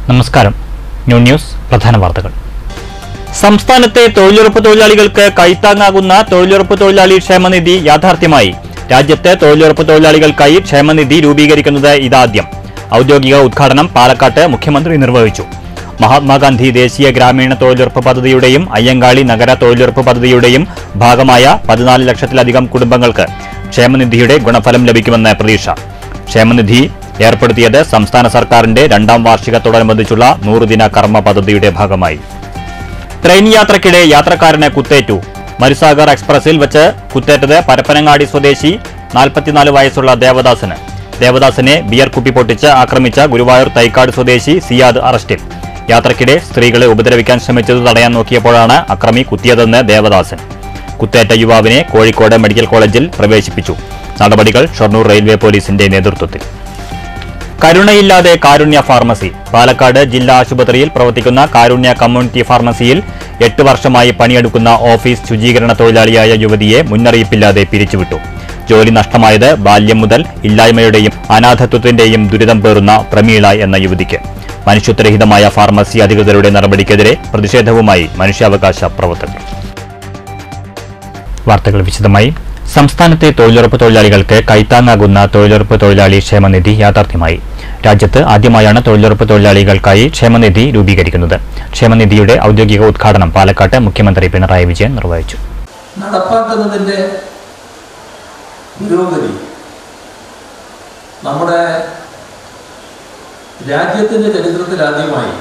നമസ്കാരം new news പ്രധാന വാർത്തകൾ സംസ്ഥാനത്തെ തൊഴിലുറപ്പ് തൊഴിലാളികൾക്ക് കൈത്താങ്ങാകുന്ന തൊഴിലുറപ്പ് തൊഴിലാളി ക്ഷേമനിധി യാഥാർത്ഥ്യമായി രാജ്യത്തെ തൊഴിലുറപ്പ് തൊഴിലാളികൾക്കായി ക്ഷേമനിധി രൂപീകരിക്കുന്നത് ഇതാദ്യം ഔദ്യോഗിക ഉദ്ഘാടനം പാലക്കാട്ട് മുഖ്യമന്ത്രി നിർവഹിച്ചു മഹാത്മാഗാന്ധി ദേശീയ ഗ്രാമീണ തൊഴിലുറപ്പ് പദ്ധതിയുടെയും അയ്യങ്കാളി നഗര തൊഴിലുറപ്പ് പദ്ധതിയുടെയും ഭാഗമായ പതിനാല് ലക്ഷത്തിലധികം കുടുംബങ്ങൾക്ക് ക്ഷേമനിധിയുടെ ഗുണഫലം ലഭിക്കുമെന്ന് പ്രതീക്ഷ ക്ഷേമനിധി ഏർപ്പെടുത്തിയത് സംസ്ഥാന സർക്കാരിന്റെ രണ്ടാം വാർഷികത്തോടനുബന്ധിച്ചുള്ള നൂറുദിന കർമ്മ പദ്ധതിയുടെ ഭാഗമായി ട്രെയിൻ യാത്രക്കിടെ യാത്രക്കാരന് കുത്തേറ്റു മരുസാഗർ എക്സ്പ്രസിൽ വെച്ച് കുത്തേറ്റത് പരപ്പനങ്ങാടി സ്വദേശി നാൽപ്പത്തിനാല് വയസ്സുള്ള ദേവദാസന് ദേവദാസനെ ബിയർ കുപ്പി പൊട്ടിച്ച് ആക്രമിച്ച ഗുരുവായൂർ തൈക്കാട് സ്വദേശി സിയാദ് അറസ്റ്റിൽ യാത്രക്കിടെ സ്ത്രീകളെ ഉപദ്രവിക്കാൻ ശ്രമിച്ചത് തടയാൻ നോക്കിയപ്പോഴാണ് അക്രമി കുത്തിയതെന്ന് ദേവദാസൻ കുത്തേറ്റ യുവാവിനെ കോഴിക്കോട് മെഡിക്കൽ കോളേജിൽ പ്രവേശിപ്പിച്ചു നടപടികൾ ഷൊർണൂർ റെയിൽവേ പോലീസിന്റെ നേതൃത്വത്തിൽ കരുണയില്ലാതെ കാരുണ്യ ഫാർമസി പാലക്കാട് ജില്ലാ ആശുപത്രിയിൽ പ്രവർത്തിക്കുന്ന കാരുണ്യ കമ്മ്യൂണിറ്റി ഫാർമസിയിൽ എട്ട് വർഷമായി പണിയെടുക്കുന്ന ഓഫീസ് ശുചീകരണ തൊഴിലാളിയായ യുവതിയെ മുന്നറിയിപ്പില്ലാതെ പിരിച്ചുവിട്ടു ജോലി നഷ്ടമായത് ബാല്യം മുതൽ ഇല്ലായ്മയുടെയും അനാഥത്വത്തിന്റെയും ദുരിതം പേറുന്ന പ്രമീള എന്ന യുവതിക്ക് മനുഷ്യത്വരഹിതമായ ഫാർമസി അധികൃതരുടെ നടപടിക്കെതിരെ പ്രതിഷേധവുമായി മനുഷ്യാവകാശ പ്രവർത്തകർ വാർത്തകൾ വിശദമായി സംസ്ഥാനത്തെ തൊഴിലുറപ്പ് തൊഴിലാളികൾക്ക് കൈത്താങ്ങാകുന്ന തൊഴിലുറപ്പ് തൊഴിലാളി ക്ഷേമനിധി യാഥാർത്ഥ്യമായി രാജ്യത്ത് ആദ്യമായാണ് തൊഴിലുറപ്പ് തൊഴിലാളികൾക്കായി ക്ഷേമനിധി രൂപീകരിക്കുന്നത് ക്ഷേമനിധിയുടെ ഔദ്യോഗിക ഉദ്ഘാടനം പാലക്കാട്ട് മുഖ്യമന്ത്രി പിണറായി വിജയൻ നിർവഹിച്ചു നടപ്പാക്കുന്നതിൻ്റെ പുരോഗതി നമ്മുടെ രാജ്യത്തിൻ്റെ ചരിത്രത്തിൽ ആദ്യമായി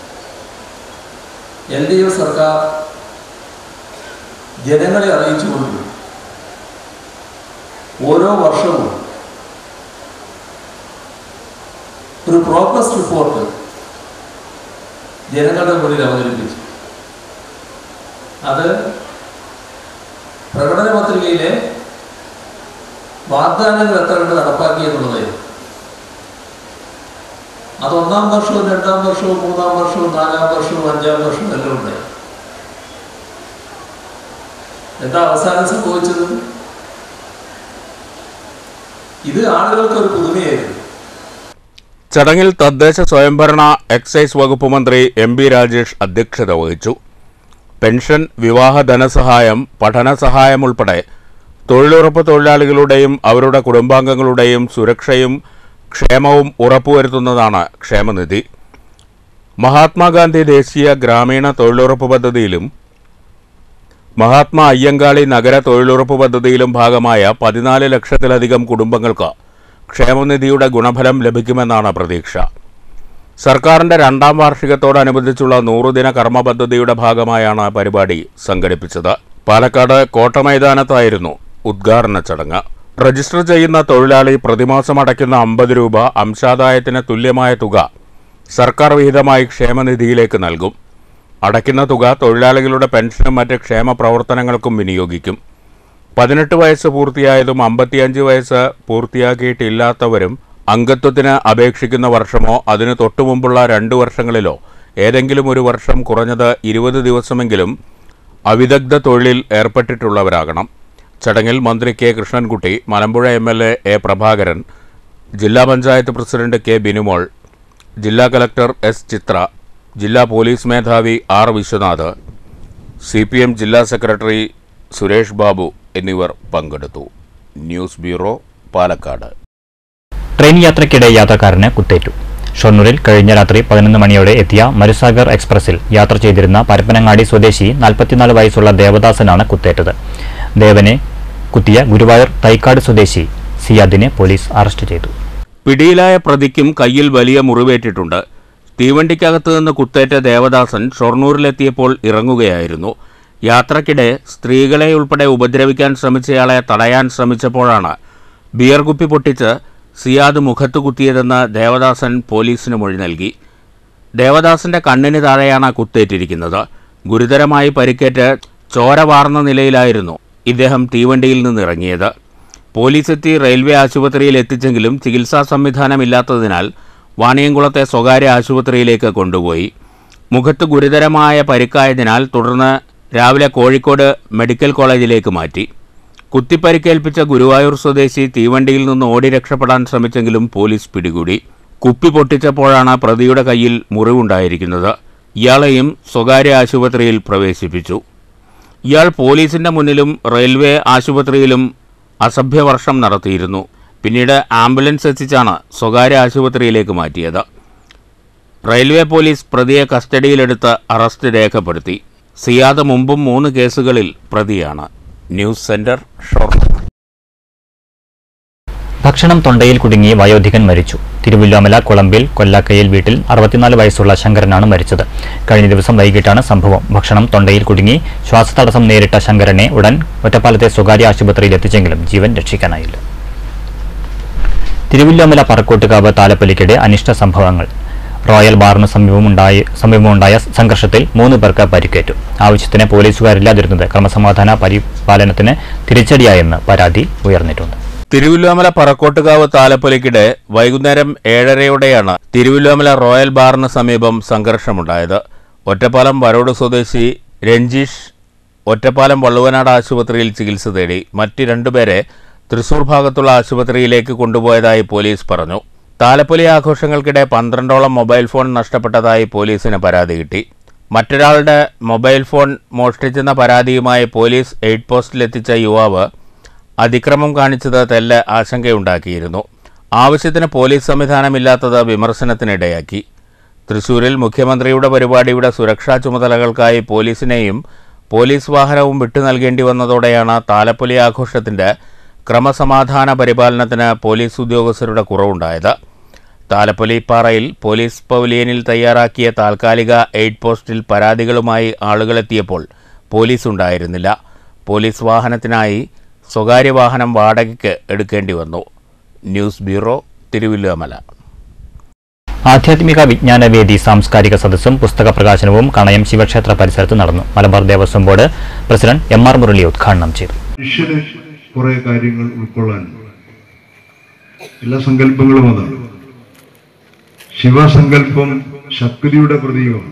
എൽ ഡി എഫ് സർക്കാർ ജനങ്ങളെ അറിയിച്ചുകൊണ്ട് ഓരോ വർഷവും ഒരു പ്രോഗ്രസ് റിപ്പോർട്ട് ജനങ്ങളുടെ മുന്നിൽ അവതരിപ്പിച്ചു അത് പ്രകടന പത്രികയിലെ വാഗ്ദാനങ്ങൾ എത്ര കണ്ട് നടപ്പാക്കി എന്നുള്ളതായിരുന്നു അത് ഒന്നാം വർഷവും രണ്ടാം വർഷവും മൂന്നാം വർഷവും നാലാം വർഷവും അഞ്ചാം വർഷവും എല്ലാം ഉണ്ടായി എന്താ അവസാനം സംഭവിച്ചത് ഇത് ആളുകൾക്ക് ഒരു പുതുമയായിരുന്നു ചടങ്ങിൽ തദ്ദേശ സ്വയംഭരണ എക്സൈസ് വകുപ്പ് മന്ത്രി എം ബി രാജേഷ് അധ്യക്ഷത വഹിച്ചു പെൻഷൻ വിവാഹ ധനസഹായം പഠന സഹായം ഉൾപ്പെടെ തൊഴിലുറപ്പ് തൊഴിലാളികളുടെയും അവരുടെ കുടുംബാംഗങ്ങളുടെയും സുരക്ഷയും ക്ഷേമവും ഉറപ്പുവരുത്തുന്നതാണ് ക്ഷേമനിധി മഹാത്മാഗാന്ധി ദേശീയ ഗ്രാമീണ തൊഴിലുറപ്പ് പദ്ധതിയിലും മഹാത്മാ അയ്യങ്കാളി നഗര തൊഴിലുറപ്പ് പദ്ധതിയിലും ഭാഗമായ പതിനാല് ലക്ഷത്തിലധികം കുടുംബങ്ങൾക്ക് ക്ഷേമനിധിയുടെ ഗുണഫലം ലഭിക്കുമെന്നാണ് പ്രതീക്ഷ സർക്കാരിന്റെ രണ്ടാം വാർഷികത്തോടനുബന്ധിച്ചുള്ള നൂറുദിന കർമ്മ പദ്ധതിയുടെ ഭാഗമായാണ് പരിപാടി സംഘടിപ്പിച്ചത് പാലക്കാട് കോട്ടമൈതാനത്തായിരുന്നു ഉദ്ഘാടന ചടങ്ങ് രജിസ്റ്റർ ചെയ്യുന്ന തൊഴിലാളി പ്രതിമാസം അടയ്ക്കുന്ന അമ്പത് രൂപ അംശാദായത്തിന് തുല്യമായ തുക സർക്കാർ വിഹിതമായി ക്ഷേമനിധിയിലേക്ക് നൽകും അടയ്ക്കുന്ന തുക തൊഴിലാളികളുടെ പെൻഷനും മറ്റ് ക്ഷേമ പ്രവർത്തനങ്ങൾക്കും വിനിയോഗിക്കും പതിനെട്ട് വയസ്സ് പൂർത്തിയായതും അമ്പത്തിയഞ്ച് വയസ്സ് പൂർത്തിയാക്കിയിട്ടില്ലാത്തവരും അംഗത്വത്തിന് അപേക്ഷിക്കുന്ന വർഷമോ അതിനു തൊട്ടുമുമ്പുള്ള രണ്ടു വർഷങ്ങളിലോ ഏതെങ്കിലും ഒരു വർഷം കുറഞ്ഞത് ഇരുപത് ദിവസമെങ്കിലും അവിദഗ്ധ തൊഴിലിൽ ഏർപ്പെട്ടിട്ടുള്ളവരാകണം ചടങ്ങിൽ മന്ത്രി K Krishnankutty Malampuzha M L A A Prabhakaran ജില്ലാ പഞ്ചായത്ത് പ്രസിഡന്റ് കെ ബിനുമോൾ ജില്ലാ കലക്ടർ എസ് ചിത്ര ജില്ലാ പോലീസ് മേധാവി R Viswanath C P M ജില്ലാ സെക്രട്ടറി സുരേഷ് ബാബു എന്നിവർ പങ്കെടുത്തു ന്യൂസ് ബ്യൂറോ പാലക്കാട് ട്രെയിൻ യാത്രക്കിടെ യാത്രക്കാരന് കുത്തേറ്റു ഷൊർണൂരിൽ കഴിഞ്ഞ രാത്രി പതിനൊന്ന് മണിയോടെ എത്തിയ മരുസാഗർ എക്സ്പ്രസിൽ യാത്ര ചെയ്തിരുന്ന പരപ്പനങ്ങാടി സ്വദേശി നാൽപ്പത്തിനാല് വയസ്സുള്ള ദേവദാസനാണ് കുത്തേറ്റത് ദേവനെ കുത്തിയ ഗുരുവായൂർ തൈക്കാട് സ്വദേശി സിയാദിനെ പോലീസ് അറസ്റ്റ് ചെയ്തു പിടിയിലായ പ്രതിക്കും കയ്യിൽ വലിയ മുറിവേറ്റിട്ടുണ്ട് തീവണ്ടിക്കകത്ത് നിന്ന് കുത്തേറ്റ ദേവദാസൻ ഷൊർണൂരിലെത്തിയപ്പോൾ ഇറങ്ങുകയായിരുന്നു യാത്രക്കിടെ സ്ത്രീകളെ ഉൾപ്പെടെ ഉപദ്രവിക്കാൻ ശ്രമിച്ചയാളെ തടയാൻ ശ്രമിച്ചപ്പോഴാണ് ബിയർ കുപ്പി പൊട്ടിച്ച് സിയാദ് മുഖത്ത് കുത്തിയതെന്ന് ദേവദാസൻ പോലീസിന് മൊഴി നൽകി ദേവദാസന്റെ കണ്ണിന് താഴെയാണ് കുത്തേറ്റിരിക്കുന്നത് ഗുരുതരമായി പരിക്കേറ്റ് ചോര വാർന്ന നിലയിലായിരുന്നു ഇദ്ദേഹം തീവണ്ടിയിൽ നിന്നിറങ്ങിയത് പോലീസ് എത്തി റെയിൽവേ ആശുപത്രിയിൽ എത്തിച്ചെങ്കിലും ചികിത്സാ സംവിധാനമില്ലാത്തതിനാൽ വാണിയംകുളത്തെ സ്വകാര്യ ആശുപത്രിയിലേക്ക് കൊണ്ടുപോയി മുഖത്ത് ഗുരുതരമായ പരിക്കായതിനാൽ തുടർന്ന് രാവിലെ കോഴിക്കോട് മെഡിക്കൽ കോളേജിലേക്ക് മാറ്റി കുത്തിപ്പരിക്കേൽപ്പിച്ച ഗുരുവായൂർ സ്വദേശി തീവണ്ടിയിൽ നിന്ന് ഓടി രക്ഷപ്പെടാൻ ശ്രമിച്ചെങ്കിലും പോലീസ് പിടികൂടി കുപ്പി പൊട്ടിച്ചപ്പോഴാണ് പ്രതിയുടെ കയ്യിൽ മുറിവുണ്ടായിരിക്കുന്നത് ഇയാളെയും സ്വകാര്യ ആശുപത്രിയിൽ പ്രവേശിപ്പിച്ചു ഇയാൾ പോലീസിന്റെ മുന്നിലും റെയിൽവേ ആശുപത്രിയിലും അസഭ്യവർഷം നടത്തിയിരുന്നു പിന്നീട് ആംബുലൻസ് എത്തിച്ചാണ് സ്വകാര്യ ആശുപത്രിയിലേക്ക് മാറ്റിയത് റെയിൽവേ പോലീസ് പ്രതിയെ കസ്റ്റഡിയിലെടുത്ത് അറസ്റ്റ് രേഖപ്പെടുത്തി സിയാദ് മുമ്പും മൂന്ന് കേസുകളിൽ പ്രതിയാണ് ന്യൂസ് സെന്റർ ഷൊർണൂർ ഭക്ഷണം തൊണ്ടയിൽ കുടുങ്ങി വയോധികൻ മരിച്ചു തിരുവല്ലോമല കുളമ്പിൽ കൊല്ലാക്കയിൽ വീട്ടിൽ അറുപത്തിനാല് വയസ്സുള്ള ശങ്കരനാണ് മരിച്ചത് കഴിഞ്ഞ ദിവസം വൈകിട്ടാണ് സംഭവം ഭക്ഷണം തൊണ്ടയിൽ കുടുങ്ങി ശ്വാസതടസ്സം നേരിട്ട ശങ്കരനെ ഉടൻ ഒറ്റപ്പാലത്തെ സ്വകാര്യ ആശുപത്രിയിൽ എത്തിച്ചെങ്കിലും ജീവൻ രക്ഷിക്കാനായില്ല തിരുവല്ലോമല പറക്കോട്ടുകാവ് താലപ്പൊലിക്കിടെ അനിഷ്ട സംഭവങ്ങൾ റോയൽ ബാറിന് സമീപമുണ്ടായ സമീപമുണ്ടായ സംഘർഷത്തിൽ മൂന്ന് പേർക്ക് പരിക്കേറ്റു ആവശ്യത്തിന് പോലീസുകാരില്ലാതിരുന്നത് ക്രമസമാധാന പരിപാലനത്തിന് തിരിച്ചടിയായെന്ന് പരാതി ഉയർന്നിട്ടുണ്ട് തിരുവല്ലോമല പറക്കോട്ടുകാവ് താലപ്പൊലിക്കിടെ വൈകുന്നേരം ഏഴരയോടെയാണ് തിരുവല്ലോമല റോയൽ ബാറിന് സമീപം സംഘർഷമുണ്ടായത് ഒറ്റപ്പാലം വരോട് സ്വദേശി രഞ്ജീഷ് ഒറ്റപ്പാലം വള്ളുവനാട് ആശുപത്രിയിൽ ചികിത്സ തേടി മറ്റ് രണ്ടുപേരെ തൃശൂർ ഭാഗത്തുള്ള ആശുപത്രിയിലേക്ക് കൊണ്ടുപോയതായി പോലീസ് പറഞ്ഞു താലപ്പൊലി ആഘോഷങ്ങൾക്കിടെ പന്ത്രണ്ടോളം മൊബൈൽ ഫോൺ നഷ്ടപ്പെട്ടതായി പോലീസിന് പരാതി കിട്ടി മറ്റൊരാളുടെ മൊബൈൽ ഫോൺ മോഷ്ടിച്ചെന്ന പരാതിയുമായി പോലീസ് എയ്ഡ് പോസ്റ്റിലെത്തിച്ച യുവാവ് അതിക്രമം കാണിച്ചത് തെല്ല് ആശങ്കയുണ്ടാക്കിയിരുന്നു ആവശ്യത്തിന് പോലീസ് സംവിധാനമില്ലാത്തത് വിമർശനത്തിനിടയാക്കി തൃശൂരിൽ മുഖ്യമന്ത്രിയുടെ പരിപാടിയുടെ സുരക്ഷാ ചുമതലകൾക്കായി പോലീസിനെയും പോലീസ് വാഹനവും വിട്ടു നൽകേണ്ടി വന്നതോടെയാണ് താലപ്പൊലി ആഘോഷത്തിന്റെ ക്രമസമാധാന പരിപാലനത്തിന് പോലീസ് ഉദ്യോഗസ്ഥരുടെ കുറവുണ്ടായത് താലപ്പൊലിപ്പാറയിൽ പോലീസ് പവലിയനിൽ തയ്യാറാക്കിയ താൽക്കാലിക എയ്ഡ് പോസ്റ്റിൽ പരാതികളുമായി ആളുകളെത്തിയപ്പോൾ പോലീസ് ഉണ്ടായിരുന്നില്ല പോലീസ് വാഹനത്തിനായി സ്വകാര്യ വാഹനം വാടകയ്ക്ക് എടുക്കേണ്ടി വന്നു ന്യൂസ് ബ്യൂറോ തിരുവല്ലോമല ആധ്യാത്മിക വിജ്ഞാനവേദി സാംസ്കാരിക സദസ്സും പുസ്തക പ്രകാശനവും കണയം ശിവക്ഷേത്ര പരിസരത്ത് നടന്നു Malabar Devaswom board president M R Murali ഉദ്ഘാടനം ചെയ്തു മനുഷ്യന് കുറെ കാര്യങ്ങൾ ഉൾക്കൊള്ളാൻ എല്ലാ സങ്കല്പങ്ങളും അതാണ് ശിവസങ്കല്പം ശക്തിയുടെ പ്രതീകമാണ്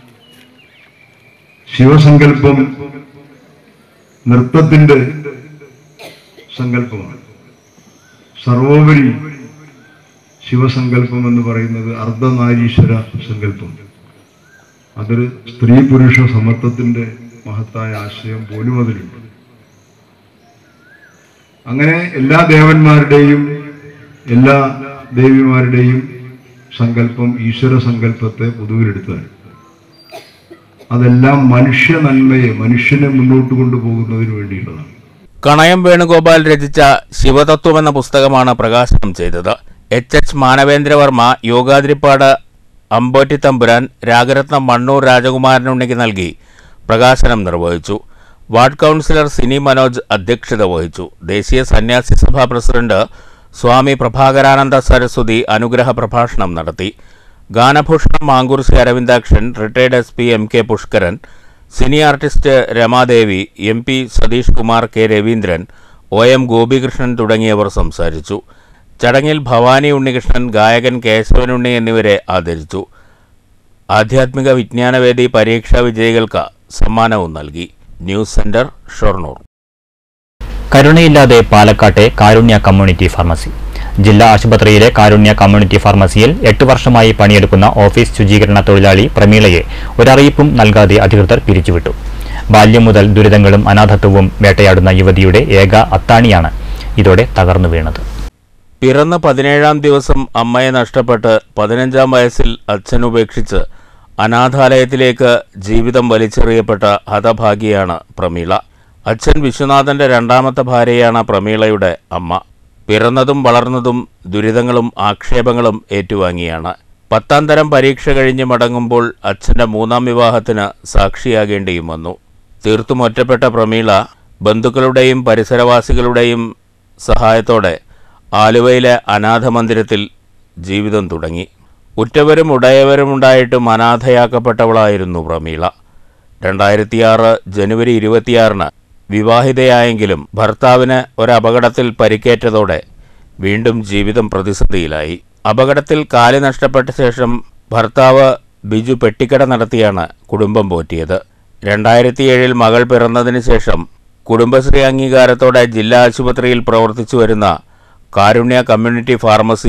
ശിവസങ്കല്പം നൃത്തത്തിന്റെ സങ്കല്പമാണ് സർവോപരി ശിവസങ്കല്പം എന്ന് പറയുന്നത് അർദ്ധനാരീശ്വര സങ്കല്പം അതൊരു സ്ത്രീ പുരുഷ സമത്വത്തിന്റെ മഹത്തായ ആശയം പോലും അതിലുണ്ട് അങ്ങനെ എല്ലാ ദേവന്മാരുടെയും എല്ലാ ദേവിമാരുടെയും സങ്കല്പം ഈശ്വര സങ്കല്പത്തെ പൊതുവിലെടുത്താൽ അതെല്ലാം മനുഷ്യ നന്മയെ മനുഷ്യനെ മുന്നോട്ട് കൊണ്ടുപോകുന്നതിന് വേണ്ടിയുള്ളതാണ് കണയം വേണുഗോപാൽ രചിച്ച ശിവതത്വം എന്ന പുസ്തകമാണ് പ്രകാശനം ചെയ്തത് എച്ച് എച്ച് മാനവേന്ദ്രവർമ്മ യോഗാതിരിപ്പാട് അമ്പോറ്റി തമ്പുരാൻ രാഗരത്നം മണ്ണൂർ രാജകുമാരനുണ്ണിക്ക് നൽകി പ്രകാശനം നിർവഹിച്ചു വാർഡ് കൗൺസിലർ സിനി മനോജ് അധ്യക്ഷത വഹിച്ചു ദേശീയ സന്യാസി സഭാ പ്രസിഡന്റ് സ്വാമി പ്രഭാകരാനന്ദ സരസ്വതി അനുഗ്രഹ പ്രഭാഷണം നടത്തി ഗാനഭൂഷണം Mankurissi Aravindakshan retired S P M K Pushkaran cine artist Ramadevi M P Satheesh Kumar K Raveendran O M Gopikrishnan തുടങ്ങിയവർ സംസാരിച്ചു ചടങ്ങിൽ ഭവാനി ഉണ്ണികൃഷ്ണൻ ഗായകൻ കേശവനുണ്ണി എന്നിവരെ ആദരിച്ചു ആധ്യാത്മിക വിജ്ഞാനവേദി പരീക്ഷാ വിജയികൾക്ക് സമ്മാനവും നൽകി ന്യൂസ് സെന്റർ ഷൊർണൂർ കരുണയില്ലാതെ പാലക്കാട്ടെ കാരുണ്യ കമ്മ്യൂണിറ്റി ഫാർമസി ജില്ലാ ആശുപത്രിയിലെ കാരുണ്യ കമ്മ്യൂണിറ്റി ഫാർമസിയിൽ എട്ട് വർഷമായി പണിയെടുക്കുന്ന ഓഫീസ് ശുചീകരണ തൊഴിലാളി പ്രമീളയെ ഒരറിയിപ്പും നൽകാതെ അധികൃതർ പിരിച്ചുവിട്ടു ബാല്യം മുതൽ ദുരിതങ്ങളും അനാഥത്വവും വേട്ടയാടുന്ന യുവതിയുടെ ഏക അത്താണിയാണ് ഇതോടെ തകർന്നു വീണത് പിറന്ന് പതിനേഴാം ദിവസം അമ്മയെ നഷ്ടപ്പെട്ട് പതിനഞ്ചാം വയസ്സിൽ അച്ഛൻ ഉപേക്ഷിച്ച് അനാഥാലയത്തിലേക്ക് ജീവിതം വലിച്ചെറിയപ്പെട്ട ഹതഭാഗിയാണ് പ്രമീള അച്ഛൻ വിശ്വനാഥന്റെ രണ്ടാമത്തെ ഭാര്യയാണ് പ്രമീളയുടെ അമ്മ പിറന്നതും വളർന്നതും ദുരിതങ്ങളും ആക്ഷേപങ്ങളും ഏറ്റുവാങ്ങിയാണ് പത്താം തരം പരീക്ഷ കഴിഞ്ഞ് മടങ്ങുമ്പോൾ അച്ഛന്റെ മൂന്നാം വിവാഹത്തിന് സാക്ഷിയാകേണ്ടിയും വന്നു തീർത്തും ഒറ്റപ്പെട്ട പ്രമീള ബന്ധുക്കളുടെയും പരിസരവാസികളുടെയും സഹായത്തോടെ ആലുവയിലെ അനാഥ മന്ദിരത്തിൽ ജീവിതം തുടങ്ങി ഉറ്റവരും ഉടയവരുമുണ്ടായിട്ടും അനാഥയാക്കപ്പെട്ടവളായിരുന്നു പ്രമീള രണ്ടായിരത്തിയാറ് ജനുവരി ഇരുപത്തിയാറിന് വിവാഹിതയായെങ്കിലും ഭർത്താവിന് ഒരപകടത്തിൽ പരിക്കേറ്റതോടെ വീണ്ടും ജീവിതം പ്രതിസന്ധിയിലായി അപകടത്തിൽ കാല് നഷ്ടപ്പെട്ട ശേഷം ഭർത്താവ് ബിജു പെട്ടിക്കട നടത്തിയാണ് കുടുംബം പോറ്റിയത് രണ്ടായിരത്തിയേഴിൽ മകൾ പിറന്നതിന് ശേഷം കുടുംബശ്രീ അംഗീകാരത്തോടെ ജില്ലാ ആശുപത്രിയിൽ പ്രവർത്തിച്ചു വരുന്ന കാരുണ്യ കമ്മ്യൂണിറ്റി ഫാർമസിയിൽ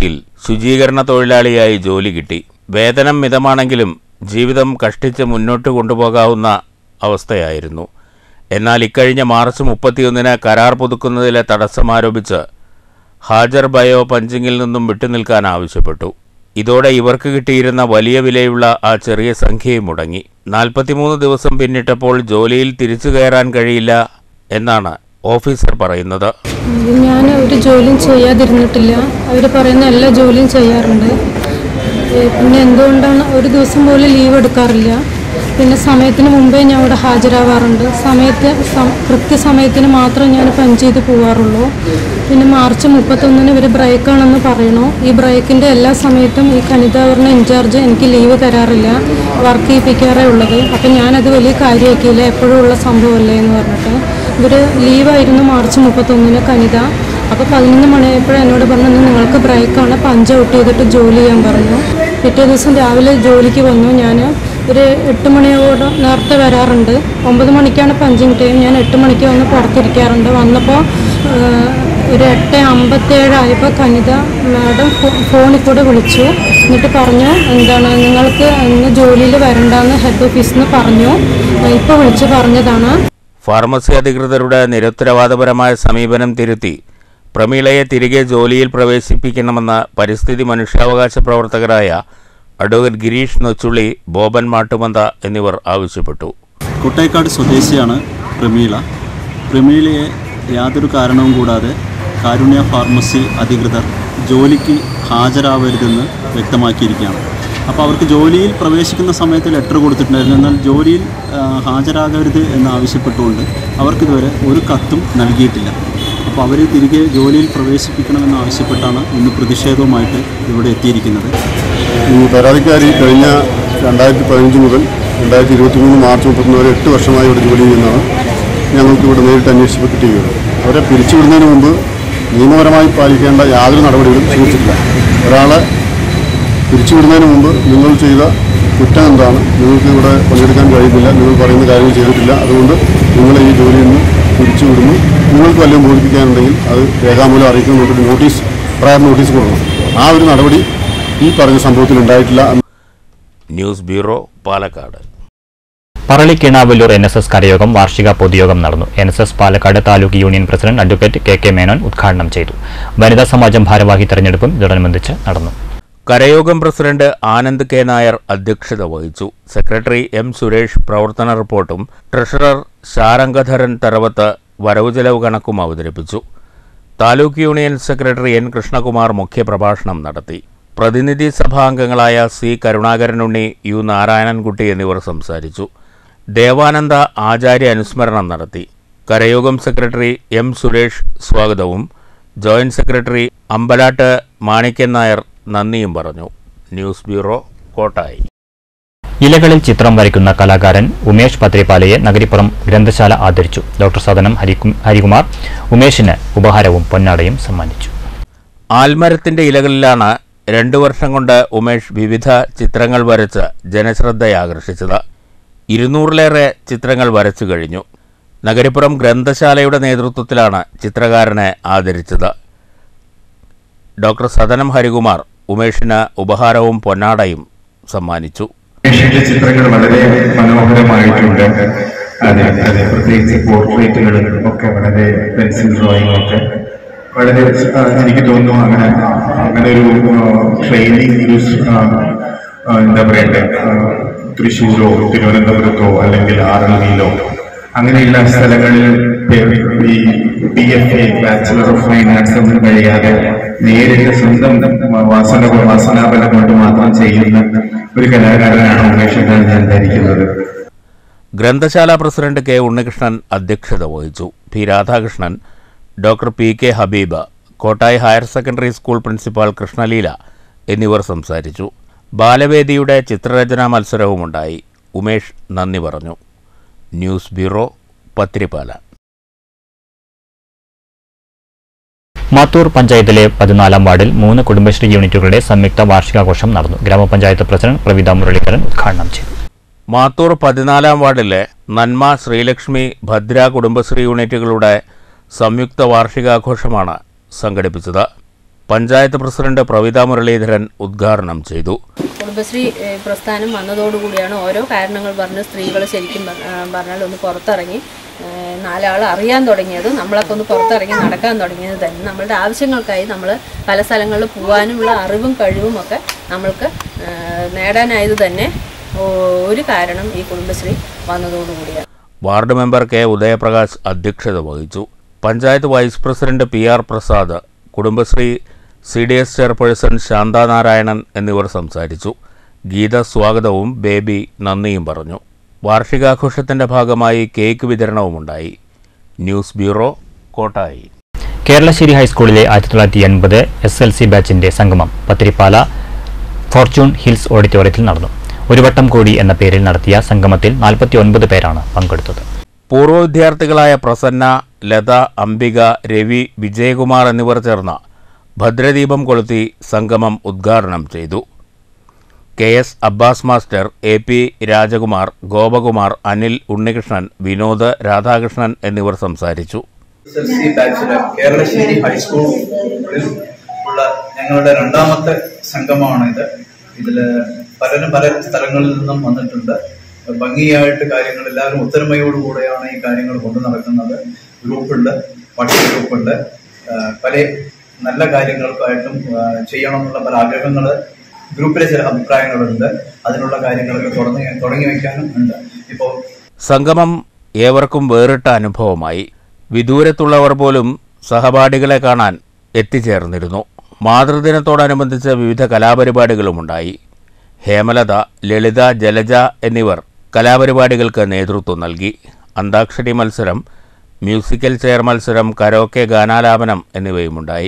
ശുചീകരണ തൊഴിലാളിയായി ജോലി കിട്ടി വേതനം മിതമാണെങ്കിലും ജീവിതം കഷ്ടിച്ച് മുന്നോട്ട് കൊണ്ടുപോകാവുന്ന അവസ്ഥയായിരുന്നു എന്നാൽ ഇക്കഴിഞ്ഞ മാർച്ച് മുപ്പത്തിയൊന്നിന് കരാർ പുതുക്കുന്നതിലെ തടസ്സം ആരോപിച്ച് ഹാജർ ബയോ പഞ്ചിങ്ങിൽ നിന്നും വിട്ടുനിൽക്കാൻ ആവശ്യപ്പെട്ടു ഇതോടെ ഇവർക്ക് കിട്ടിയിരുന്ന വലിയ വിലയുള്ള ആ ചെറിയ സംഖ്യയും മുടങ്ങി നാൽപ്പത്തിമൂന്ന് ദിവസം പിന്നിട്ടപ്പോൾ ജോലിയിൽ തിരിച്ചു കയറാൻ കഴിയില്ല എന്നാണ് ഓഫീസർ പറയുന്നത് ഞാൻ ഒരു ജോലിയും ചെയ്യാതിരുന്നിട്ടില്ല അവർ പറയുന്ന എല്ലാ ജോലിയും ചെയ്യാറുണ്ട് ഏ, പിന്നെ എന്തുകൊണ്ടാണ് ഒരു ദിവസം പോലും ലീവ് എടുക്കാറില്ല പിന്നെ സമയത്തിന് മുമ്പേ ഞാൻ ഇവിടെ ഹാജരാവാറുണ്ട് സമയത്ത് സം- കൃത്യസമയത്തിന് മാത്രം ഞാൻ പഞ്ച് ചെയ്ത് പോവാറുള്ളൂ പിന്നെ മാർച്ച് മുപ്പത്തൊന്നിന് ഇവർ ബ്രേക്കാണെന്ന് പറയണു ഈ ബ്രേക്കിൻ്റെ എല്ലാ സമയത്തും ഈ കനിത പറഞ്ഞ ഇൻചാർജ് എനിക്ക് ലീവ് തരാറില്ല വർക്ക് ചെയ്യിപ്പിക്കാറേ ഉള്ളത് അപ്പം ഞാനത് വലിയ കാര്യമാക്കിയില്ല എപ്പോഴും ഉള്ള സംഭവമല്ലേ എന്ന് പറഞ്ഞിട്ട് ഇവർ ലീവായിരുന്നു മാർച്ച് മുപ്പത്തൊന്നിന് കനിത അപ്പോൾ പതിനൊന്ന് മണിയായപ്പോൾ എന്നോട് പറഞ്ഞു "ഇന്ന് നിങ്ങൾക്ക് ബ്രേക്കാണ് പഞ്ച് ഔട്ട് ചെയ്തിട്ട് ജോലി ചെയ്യാൻ പറഞ്ഞു പിറ്റേ ദിവസം രാവിലെ ജോലിക്ക് വന്നു ഞാൻ ഒരു എട്ട് മണിയോട് നേരത്തെ വരാറുണ്ട് ഒമ്പത് മണിക്കാണ് പഞ്ചിങ് ടൈം ഞാൻ എട്ട് മണിക്ക് വന്ന് പുറത്തിരിക്കാറുണ്ട് വന്നപ്പോൾ ഒരു എട്ട് അമ്പത്തേഴായപ്പോൾ കനിത മാഡം ഫോ- ഫോണിൽ കൂടെ വിളിച്ചു എന്നിട്ട് പറഞ്ഞു എന്താണ് നിങ്ങൾക്ക് ഇന്ന് ജോലിയിൽ വരണ്ടെന്ന് ഹെഡ് ഓഫീസിൽ നിന്ന് പറഞ്ഞു ഇപ്പോൾ വിളിച്ച് പറഞ്ഞതാണ് ഫാർമസി അധികൃതരുടെ നിരുത്തരവാദപരമായ സമീപനം തിരുത്തി പ്രമീളയെ തിരികെ ജോലിയിൽ പ്രവേശിപ്പിക്കണമെന്ന പരിസ്ഥിതി മനുഷ്യാവകാശ പ്രവർത്തകരായ അഡ്വക്കേറ്റ് ഗിരീഷ് നൊച്ചുള്ളി ബോബൻ മാട്ടുമന്ത എന്നിവർ ആവശ്യപ്പെട്ടു കുട്ടേക്കാട് സ്വദേശിയാണ് പ്രമീള പ്രമീളയെ യാതൊരു കാരണവും കൂടാതെ കാരുണ്യ ഫാർമസി അധികൃതർ ജോലിക്ക് ഹാജരാവരുതെന്ന് വ്യക്തമാക്കിയിരിക്കുകയാണ് അപ്പോൾ അവർക്ക് ജോലിയിൽ പ്രവേശിക്കുന്ന സമയത്ത് ലെറ്റർ കൊടുത്തിട്ടുണ്ടായിരുന്നു എന്നാൽ ജോലിയിൽ ആ, ഹാജരാകരുത് എന്ന് ആവശ്യപ്പെട്ടുകൊണ്ട് അവർക്കിതുവരെ ഒരു കത്തും നൽകിയിട്ടില്ല അപ്പോൾ അവർ തിരികെ ജോലിയിൽ പ്രവേശിപ്പിക്കണമെന്ന് ആവശ്യപ്പെട്ടാണ് ഇന്ന് പ്രതിഷേധവുമായിട്ട് ഇവിടെ എത്തിയിരിക്കുന്നത് ഈ പരാതിക്കാരി കഴിഞ്ഞ രണ്ടായിരത്തി പതിനഞ്ച് മുതൽ രണ്ടായിരത്തി ഇരുപത്തി മൂന്ന് മാർച്ച് മുപ്പത്തൊന്ന് വരെ എട്ട് വർഷമായി ഇവിടെ ജോലി ചെയ്യുന്നതാണ് ഞങ്ങൾക്ക് ഇവിടെ നേരിട്ട് അന്വേഷിച്ചപ്പോൾ കിട്ടിയത് അവരെ പിരിച്ചുവിടുന്നതിന് മുമ്പ് നിയമപരമായി പാലിക്കേണ്ട യാതൊരു നടപടികളും സ്വീകരിച്ചിട്ടില്ല ഒരാളെ പിരിച്ചുവിടുന്നതിന് മുമ്പ് നിങ്ങൾ ചെയ്ത കുറ്റം എന്താണ് നിങ്ങൾക്ക് ഇവിടെ പങ്കെടുക്കാൻ കഴിയുന്നില്ല നിങ്ങൾ പറയുന്ന കാര്യങ്ങൾ ചെയ്തിട്ടില്ല അതുകൊണ്ട് നിങ്ങളെ ഈ ജോലിയിൽ നിന്ന് പിരിച്ചുവിടുന്നു നിങ്ങൾക്ക് വല്ലതും ബോധിപ്പിക്കാനുണ്ടെങ്കിൽ അത് രേഖാമൂലം അറിയിക്കുന്ന നോക്കിയിട്ട് നോട്ടീസ് പ്രയർ നോട്ടീസ് കൊടുക്കണം ആ ഒരു നടപടി ഈ പറഞ്ഞ സംഭവത്തിൽ ഉണ്ടായിട്ടില്ല news bureau Palakkad Parali Kinavallur N S S കരയോഗം വാർഷിക പൊതുയോഗം നടന്നു N S S Palakkad taluk union president advocate K K Menon ഉദ്ഘാടനം ചെയ്തു വനിതാ സമാജം ഭാരവാഹി തെരഞ്ഞെടുപ്പും ഇതോടനുബന്ധിച്ച് നടന്നു കരയോഗം പ്രസിഡന്റ് ആനന്ദ് കെ നായർ അധ്യക്ഷത വഹിച്ചു സെക്രട്ടറി എം സുരേഷ് പ്രവർത്തന റിപ്പോർട്ടും ട്രഷറർ ശാരംഗധരൻ തറവത്ത് വരവ് ചെലവ് കണക്കും അവതരിപ്പിച്ചു taluk union secretary N Krishnakumar മുഖ്യപ്രഭാഷണം നടത്തി പ്രതിനിധി സഭാംഗങ്ങളായ സി കരുണാകരനുണ്ണി യു നാരായണൻകുട്ടി എന്നിവർ സംസാരിച്ചു ദേവാനന്ദ ആചാര്യ അനുസ്മരണം നടത്തി കരയോഗം സെക്രട്ടറി എം സുരേഷ് സ്വാഗതവും ജോയിന്റ് സെക്രട്ടറി അമ്പലാട്ട് മാണിക്യൻ നായർ നന്ദിയും പറഞ്ഞു ന്യൂസ് ബ്യൂറോ കോട്ടായി ഇലകളിൽ ചിത്രം വരയ്ക്കുന്ന കലാകാരൻ ഉമേഷ് പത്രിപാലയെ നഗരിപ്പുറം ഗ്രന്ഥശാല ആദരിച്ചു ഡോക്ടർ സദനം ഹരികു- ഹരികുമാർ ഉമേഷിന് ഉപഹാരവും പൊന്നാടയും സമ്മാനിച്ചു ആൽമരത്തിന്റെ ഇലകളിലാണ് രണ്ടു വർഷം കൊണ്ട് ഉമേഷ് വിവിധ ചിത്രങ്ങൾ വരച്ച് ജനശ്രദ്ധയാകർഷിച്ചത് ഇരുന്നൂറിലേറെ ചിത്രങ്ങൾ വരച്ചു കഴിഞ്ഞു നഗരിപ്പുറം ഗ്രന്ഥശാലയുടെ നേതൃത്വത്തിലാണ് ചിത്രകാരനെ ആദരിച്ചത് ഡോക്ടർ സദനം ഹരികുമാർ ഉമേഷിന് ഉപഹാരവും പൊന്നാടയും സമ്മാനിച്ചു മനുഷ്യന്റെ ചിത്രങ്ങൾ വളരെ മനോഹരമായിട്ടുണ്ട് അതെ അതെ പ്രത്യേകിച്ച് പോർട്രേറ്റുകളും ഒക്കെ വളരെ പെൻസിൽ ഡ്രോയിങ് ഒക്കെ വളരെ ആ, എനിക്ക് തോന്നുന്നു അങ്ങനെ അങ്ങനെ ഒരു ട്രെയിനിങ് ഒരു സ്- ആ, ആ, എന്താ പറയണ്ടേ ആ, തൃശ്ശൂരോ തിരുവനന്തപുരത്തോ അല്ലെങ്കിൽ ആറന്മുളയിലോ അങ്ങനെയുള്ള സ്ഥലങ്ങളിൽ ഈ B F A bachelor of fine arts ഒന്നും കഴിയാതെ നേരിട്ട് സ്വന്തം വാസന വാസനാബലം കൊണ്ട് മാത്രം ചെയ്യുന്ന ഒരു കലാകാരനാണ് ഉമേഷ് എന്നാണ് ഞാൻ ധരിക്കുന്നത് ഗ്രന്ഥശാല പ്രസിഡന്റ് കെ ഉണ്ണികൃഷ്ണൻ അധ്യക്ഷത വഹിച്ചു P Radhakrishnan doctor P K Habeeba Kottayi higher secondary school principal Krishnaleela എന്നിവർ സംസാരിച്ചു ബാലവേദിയുടെ ചിത്രരചനാ മത്സരവുമുണ്ടായി ഉമേഷ് നന്ദി പറഞ്ഞു ന്യൂസ് ബ്യൂറോ പത്തിരിപ്പാല മാത്തൂർ പഞ്ചായത്തിലെ പതിനാലാം വാർഡിൽ മൂന്ന് കുടുംബശ്രീ യൂണിറ്റുകളുടെ സംയുക്ത വാർഷികാഘോഷം നടന്നു ഗ്രാമപഞ്ചായത്ത് പ്രസിഡന്റ് പ്രവിത മുരളീധരൻ ഉദ്ഘാടനം ചെയ്തു മാത്തൂർ പതിനാലാം വാർഡിലെ നന്മ ശ്രീലക്ഷ്മി ഭദ്ര കുടുംബശ്രീ യൂണിറ്റുകളുടെ സംയുക്ത വാർഷികാഘോഷമാണ് സംഘടിപ്പിച്ചത് പഞ്ചായത്ത് പ്രസിഡന്റ് പ്രവിത മുരളീധരൻ ഉദ്ഘാടനം ചെയ്തു കുടുംബശ്രീ ഏഹ്, പ്രസ്ഥാനം വന്നതോടുകൂടിയാണ് ഓരോ കാരണങ്ങൾ പറഞ്ഞ് സ്ത്രീകൾ ശരിക്കും പ- ആ, പറഞ്ഞാൽ ഒന്ന് പുറത്തിറങ്ങി ഏഹ്, നാലാൾ അറിയാൻ തുടങ്ങിയത് നമ്മളൊക്കെ ഒന്ന് പുറത്തിറങ്ങി നടക്കാൻ തുടങ്ങിയത് തന്നെ നമ്മളുടെ ആവശ്യങ്ങൾക്കായി നമ്മൾ പല സ്ഥലങ്ങളിൽ പോകാനുമുള്ള അറിവും കഴിവും ഒക്കെ നമ്മൾക്ക് ഏഹ്, നേടാനായത് തന്നെ ഓ- ഒരു കാരണം ഈ കുടുംബശ്രീ വന്നതോടുകൂടിയാണ് വാർഡ് മെമ്പർ കെ ഉദയപ്രകാശ് അധ്യക്ഷത വഹിച്ചു panchayat vice president P R Prasad Kudumbashree C D S chairperson Shanthanarayanan എന്നിവർ സംസാരിച്ചു ഗീത സ്വാഗതവും ബേബി നന്ദിയും പറഞ്ഞു വാർഷികാഘോഷത്തിന്റെ ഭാഗമായി കേക്ക് വിതരണവുമുണ്ടായി ന്യൂസ് ബ്യൂറോ കോട്ടായി കേരളശ്ശേരി ഹൈസ്കൂളിലെ ആയിരത്തി തൊള്ളായിരത്തി എൺപത് എസ് എൽ സി ബാച്ചിന്റെ സംഗമം പത്തിരിപ്പാല ഫോർച്യൂൺ ഹിൽസ് ഓഡിറ്റോറിയത്തിൽ നടന്നു ഒരു വട്ടം കൂടി എന്ന പേരിൽ നടത്തിയ സംഗമത്തിൽ നാൽപ്പത്തി ഒൻപത് പേരാണ് പങ്കെടുത്തത് പൂർവ്വ വിദ്യാർത്ഥികളായ പ്രസന്ന ലത അംബിക രവി വിജയകുമാർ എന്നിവർ ചേർന്ന ഭദ്രദീപം കൊളുത്തി സംഗമം ഉദ്ഘാടനം ചെയ്തു K S Abbas master A P Rajakumar Gopakumar Anil Unnikrishnan Vinod Radhakrishnan എന്നിവർ സംസാരിച്ചു എസ് എൽ സി ബാച്ചില് കേരളശ്ശേരി ഹൈസ്കൂളിൽ ഉള്ള ഞങ്ങളുടെ രണ്ടാമത്തെ സംഗമമാണ് ഇത് ഇതില് പലരും പല സ്ഥലങ്ങളിൽ നിന്നും വന്നിട്ടുണ്ട് ഭംഗിയായിട്ട് കാര്യങ്ങൾ എല്ലാവരും ഒത്തൊരുമയോടുകൂടെയാണ് ഈ കാര്യങ്ങൾ കൊണ്ടു നടക്കുന്നത് ഗ്രൂപ്പുണ്ട് വാട്സപ്പ് ഗ്രൂപ്പുണ്ട് ആ, പല നല്ല കാര്യങ്ങൾക്കായിട്ടും ആ, ചെയ്യണം എന്നുള്ള പല ആഗ്രഹങ്ങൾ ഗ്രൂപ്പിലെ ചില അഭിപ്രായങ്ങളുണ്ട് അതിനുള്ള കാര്യങ്ങളൊക്കെ തുടങ്ങി തുടങ്ങി വെക്കാനും ഉണ്ട് ഇപ്പോൾ സംഗമം ഏവർക്കും വേറിട്ട അനുഭവമായി വിദൂരത്തുള്ളവർ പോലും സഹപാഠികളെ കാണാൻ എത്തിച്ചേർന്നിരുന്നു മാതൃദിനത്തോടനുബന്ധിച്ച് വിവിധ കലാപരിപാടികളുമുണ്ടായി ഹേമലത ലളിത ജലജ എന്നിവർ കലാപരിപാടികൾക്ക് നേതൃത്വം നൽകി അന്താക്ഷരി മത്സരം മ്യൂസിക്കൽ ചെയർ മത്സരം കരോക്കെ ഗാനാലാപനം എന്നിവയുമുണ്ടായി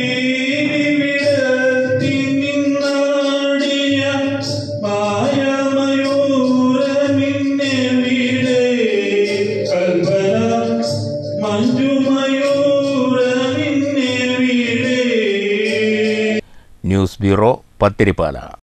news bureau Pathirippala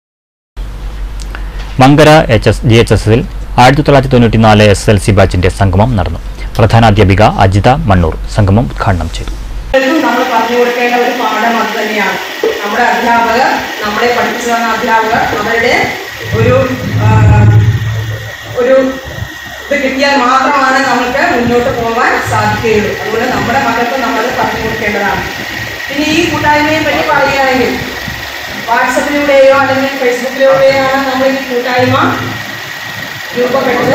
Mankara H S G H എസിൽ ആയിരത്തി തൊള്ളായിരത്തി തൊണ്ണൂറ്റിനാല് എസ് എൽ സി ബാച്ചിന്റെ സംഗമം നടന്നു പ്രധാനാധ്യാപിക അജിത മണ്ണൂർ സംഗമം ഉദ്ഘാടനം ചെയ്തു നമ്മൾ പറഞ്ഞു കൊടുക്കേണ്ട ഒരു പാഠം അത് തന്നെയാണ് നമ്മുടെ അധ്യാപകർ നമ്മളെ പഠിപ്പിച്ചു തന്ന അധ്യാപകർ അവരുടെ ഒരു ആ, ഒരു ഇത് കിട്ടിയാൽ മാത്രമാണ് നമുക്ക് മുന്നോട്ട് പോകാൻ സാധിക്കുകയുള്ളൂ അതുകൊണ്ട് നമ്മുടെ മക്കൾക്ക് നമ്മൾ പറഞ്ഞു കൊടുക്കേണ്ടതാണ് പിന്നെ ഈ കൂട്ടായ്മയെ പറ്റി പറയുകയാണെങ്കിൽ വാട്സപ്പിലൂടെയോ അല്ലെങ്കിൽ ഫേസ്ബുക്കിലൂടെയോ ആണ് നമ്മൾ ഈ കൂട്ടായ്മ രൂപപ്പെട്ടത്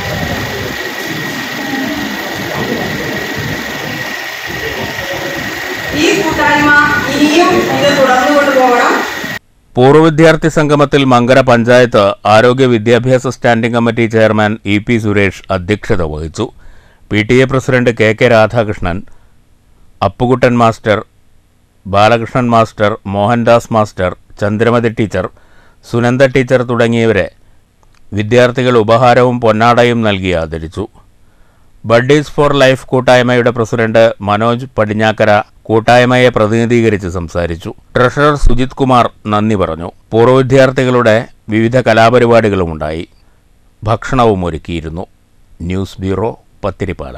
ഈ കൂട്ടായ്മ ഇനിയും ഇത് തുടർന്നു കൊണ്ടുപോകണം പൂർവ്വ വിദ്യാർത്ഥി സംഗമത്തിൽ മങ്കര പഞ്ചായത്ത് ആരോഗ്യ വിദ്യാഭ്യാസ standing committee chairman E P Suresh അധ്യക്ഷത വഹിച്ചു P T A president K K Radhakrishnan Appukuttan master Balakrishnan master Mohandas master Chandramathi teacher Sunanda teacher തുടങ്ങിയവരെ വിദ്യാർത്ഥികൾ ഉപഹാരവും പൊന്നാടയും നൽകി ആദരിച്ചു ബഡ്ഡീസ് ഫോർ ലൈഫ് കൂട്ടായ്മയുടെ പ്രസിഡന്റ് മനോജ് പടിഞ്ഞാക്കര കൂട്ടായ്മയെ പ്രതിനിധീകരിച്ച് സംസാരിച്ചു ട്രഷറർ സുജിത് കുമാർ നന്ദി പറഞ്ഞു പൂർവ്വ വിദ്യാർത്ഥികളുടെ വിവിധ കലാപരിപാടികളുമുണ്ടായി ഭക്ഷണവും ഒരുക്കിയിരുന്നു ന്യൂസ് ബ്യൂറോ പത്തിരിപ്പാല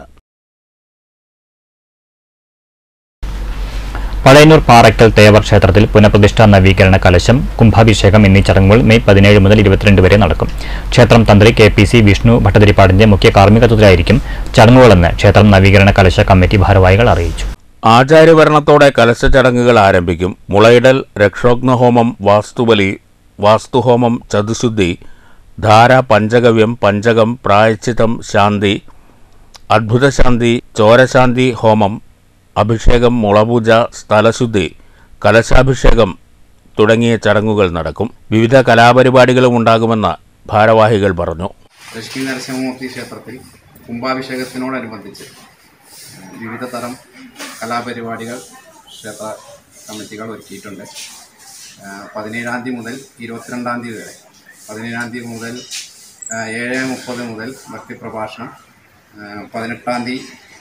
പഴയന്നൂർ പാറയ്ക്കൽ തേവർ ക്ഷേത്രത്തിൽ പുനഃപ്രതിഷ്ഠാ നവീകരണ കലശം കുംഭാഭിഷേകം എന്നീ ചടങ്ങുകൾ മെയ് പതിനേഴ് മുതൽ ഇരുപത്തിരണ്ട് വരെ നടക്കും ക്ഷേത്രം തന്ത്രി കെ പി സി വിഷ്ണു ഭട്ടതിരിപ്പാടിന്റെ മുഖ്യ കാർമ്മികത്വത്തിലായിരിക്കും ചടങ്ങുകളെന്ന് ക്ഷേത്രം നവീകരണ കലശ കമ്മിറ്റി ഭാരവാഹികൾ അറിയിച്ചു ആചാര്യഭരണത്തോടെ കലശ ചടങ്ങുകൾ ആരംഭിക്കും മുളയിടൽ രക്ഷോഗ്നഹോമം വാസ്തുബലി വാസ്തുഹോമം ചതുശുദ്ധി ധാര പഞ്ചഗവ്യം പഞ്ചകം പ്രായശ്ചിത്തം ശാന്തി അദ്ഭുതശാന്തി ചോരശാന്തി ഹോമം അഭിഷേകം മുളപൂജ സ്ഥലശുദ്ധി കലശാഭിഷേകം തുടങ്ങിയ ചടങ്ങുകൾ നടക്കും വിവിധ കലാപരിപാടികളും ഉണ്ടാകുമെന്ന് ഭാരവാഹികൾ പറഞ്ഞു ലക്ഷ്മി നരസിംഹമൂർത്തി ക്ഷേത്രത്തിൽ കുംഭാഭിഷേകത്തിനോടനുബന്ധിച്ച് വിവിധ തരം കലാപരിപാടികൾ ക്ഷേത്ര കമ്മിറ്റികൾ ഒരുക്കിയിട്ടുണ്ട് ആ, പതിനേഴാം തീയതി മുതൽ ഇരുപത്തിരണ്ടാം തീയതി വരെ പതിനേഴാം തീയതി മുതൽ ആ, ഏഴ് മുപ്പത് മുതൽ ഭക്തിപ്രഭാഷണം ആ, പതിനെട്ടാം തീയതി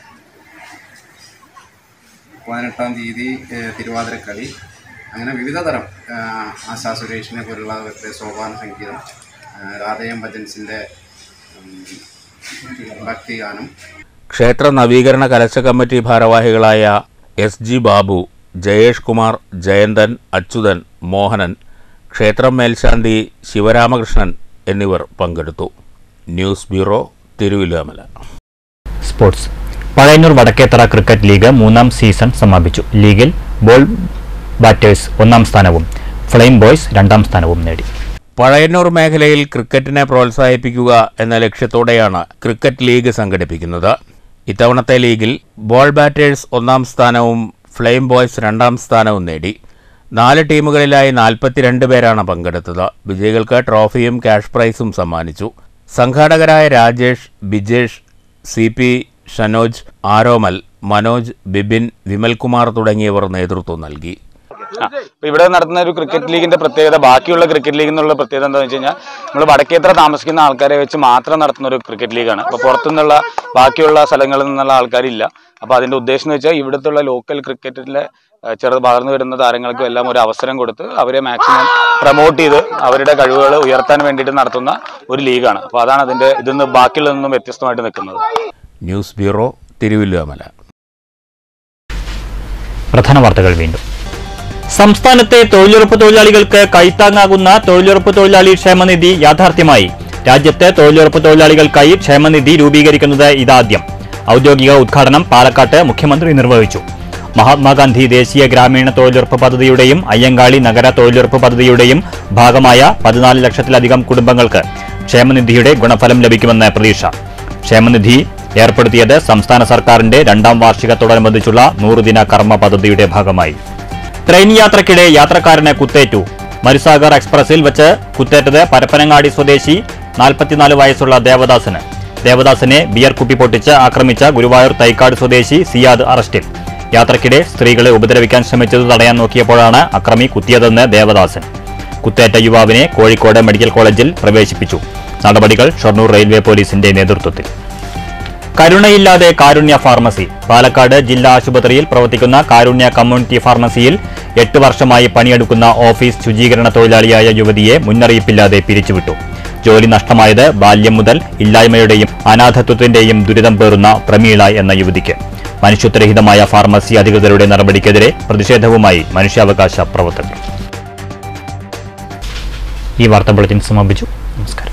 പതിനെട്ടാം തീയതി ഏ, തിരുവാതിരക്കളി അങ്ങനെ വിവിധ തരം ആ, ആശാ സുരേഷിനെ പോലുള്ളവരുടെ സോപാന സംഗീതം ആ, രാധയം ഭജൻസിൻ്റെ ഭക്തിഗാനം ക്ഷേത്ര നവീകരണ കലശ കമ്മിറ്റി ഭാരവാഹികളായ എസ് ജി ബാബു ജയേഷ് കുമാർ ജയന്തൻ അച്യുതൻ മോഹനൻ ക്ഷേത്രം മേൽശാന്തി ശിവരാമകൃഷ്ണൻ എന്നിവർ പങ്കെടുത്തു news bureau Thiruvilwamala sports Pazhayannur Vadakkethara cricket league മൂന്നാം സീസൺ സമാപിച്ചു ലീഗിൽ ബോൾ ബാറ്റേഴ്സ് ഒന്നാം സ്ഥാനവും ഫ്ലെയിം ബോയ്സ് രണ്ടാം സ്ഥാനവും നേടി പഴയന്നൂർ മേഖലയിൽ ക്രിക്കറ്റിനെ പ്രോത്സാഹിപ്പിക്കുക എന്ന ലക്ഷ്യത്തോടെയാണ് ക്രിക്കറ്റ് ലീഗ് സംഘടിപ്പിക്കുന്നത് ഇത്തവണത്തെ ലീഗിൽ ബോൾ ബാറ്റേഴ്സ് ഒന്നാം സ്ഥാനവും ഫ്ലെയിം ബോയ്സ് രണ്ടാം സ്ഥാനവും നേടി നാല് ടീമുകളിലായി നാൽപ്പത്തിരണ്ട് പേരാണ് പങ്കെടുത്തത് വിജയികൾക്ക് ട്രോഫിയും ക്യാഷ് പ്രൈസും സമ്മാനിച്ചു സംഘാടകരായ രാജേഷ് ബിജേഷ് സി പി ഷനോജ് ആരോമൽ മനോജ് ബിബിൻ വിമൽകുമാർ തുടങ്ങിയവർ നേതൃത്വം നൽകി ഇപ്പൊ ഇവിടെ നടത്തുന്ന ഒരു ക്രിക്കറ്റ് ലീഗിന്റെ പ്രത്യേകത ബാക്കിയുള്ള ക്രിക്കറ്റ് ലീഗ് എന്നുള്ള പ്രത്യേകത എന്താണെന്ന് വെച്ച് കഴിഞ്ഞാൽ നമ്മൾ വടക്കേത്ര താമസിക്കുന്ന ആൾക്കാരെ വെച്ച് മാത്രം നടത്തുന്ന ഒരു ക്രിക്കറ്റ് ലീഗാണ് അപ്പോൾ പുറത്തുനിന്നുള്ള ബാക്കിയുള്ള സ്ഥലങ്ങളിൽ നിന്നുള്ള ആൾക്കാരില്ല അപ്പോൾ അതിന്റെ ഉദ്ദേശം എന്ന് വെച്ചാൽ ഇവിടുത്തെ ലോക്കൽ ക്രിക്കറ്റിലെ ഏഹ്, ചെറു വളർന്നു വരുന്ന താരങ്ങൾക്കും എല്ലാം ഒരു അവസരം കൊടുത്ത് അവരെ മാക്സിമം പ്രൊമോട്ട് ചെയ്ത് അവരുടെ കഴിവുകൾ ഉയർത്താൻ വേണ്ടിയിട്ട് നടത്തുന്ന ഒരു ലീഗാണ് അപ്പോൾ അതാണ് അതിന്റെ ഇതിന്ന് ബാക്കിയുള്ളതിൽ നിന്നും വ്യത്യസ്തമായിട്ട് നിൽക്കുന്നത് ന്യൂസ് ബ്യൂറോ തിരുവല്ലുവമല പ്രധാന വാർത്തകൾ വീണ്ടും സംസ്ഥാനത്തെ തൊഴിലുറപ്പ് തൊഴിലാളികൾക്ക് കൈത്താങ്ങാകുന്ന തൊഴിലുറപ്പ് തൊഴിലാളി ക്ഷേമനിധി യാഥാർത്ഥ്യമായി രാജ്യത്തെ തൊഴിലുറപ്പ് തൊഴിലാളികൾക്കായി ക്ഷേമനിധി രൂപീകരിക്കുന്നത് ഇതാദ്യം ഔദ്യോഗിക ഉദ്ഘാടനം പാലക്കാട്ട് മുഖ്യമന്ത്രി നിർവഹിച്ചു മഹാത്മാഗാന്ധി ദേശീയ ഗ്രാമീണ തൊഴിലുറപ്പ് പദ്ധതിയുടെയും അയ്യങ്കാളി നഗര തൊഴിലുറപ്പ് പദ്ധതിയുടെയും ഭാഗമായ പതിനാല് ലക്ഷത്തിലധികം കുടുംബങ്ങൾക്ക് ക്ഷേമനിധിയുടെ ഗുണഫലം ലഭിക്കുമെന്ന് പ്രതീക്ഷ ക്ഷേമനിധി ഏർപ്പെടുത്തിയത് സംസ്ഥാന സർക്കാരിന്റെ രണ്ടാം വാർഷികത്തോടനുബന്ധിച്ചുള്ള നൂറുദിന കർമ്മ പദ്ധതിയുടെ ഭാഗമായി ട്രെയിൻ യാത്രക്കിടെ യാത്രക്കാരന് കുത്തേറ്റു മരുസാഗർ എക്സ്പ്രസിൽ വെച്ച് കുത്തേറ്റത് പരപ്പനങ്ങാടി സ്വദേശി നാൽപ്പത്തിനാല് വയസ്സുള്ള ദേവദാസന് ദേവദാസിനെ ബിയർ കുപ്പി പൊട്ടിച്ച് ആക്രമിച്ച ഗുരുവായൂർ തൈക്കാട് സ്വദേശി സിയാദ് അറസ്റ്റിൽ യാത്രക്കിടെ സ്ത്രീകളെ ഉപദ്രവിക്കാൻ ശ്രമിച്ചത് തടയാൻ നോക്കിയപ്പോഴാണ് അക്രമി കുത്തിയതെന്ന് ദേവദാസൻ കുത്തേറ്റ യുവാവിനെ കോഴിക്കോട് മെഡിക്കൽ കോളേജിൽ പ്രവേശിപ്പിച്ചു നടപടികൾ ഷൊർണൂർ റെയിൽവേ പോലീസിന്റെ നേതൃത്വത്തിൽ കരുണയില്ലാതെ കാരുണ്യ ഫാർമസി പാലക്കാട് ജില്ലാ ആശുപത്രിയിൽ പ്രവർത്തിക്കുന്ന കാരുണ്യ കമ്മ്യൂണിറ്റി ഫാർമസിയിൽ എട്ട് വർഷമായി പണിയെടുക്കുന്ന ഓഫീസ് ശുചീകരണ തൊഴിലാളിയായ യുവതിയെ മുന്നറിയിപ്പില്ലാതെ പിരിച്ചുവിട്ടു ജോലി നഷ്ടമായത് ബാല്യം മുതൽ ഇല്ലായ്മയുടെയും അനാഥത്വത്തിന്റെയും ദുരിതം പേറുന്ന പ്രമീള എന്ന യുവതിക്ക് മനുഷ്യത്വരഹിതമായ ഫാർമസി അധികൃതരുടെ നടപടിക്കെതിരെ പ്രതിഷേധവുമായി മനുഷ്യാവകാശ പ്രവർത്തകർ ഈ വാർത്താ ബുള്ളറ്റിൻ സമാപിച്ചു നമസ്കാരം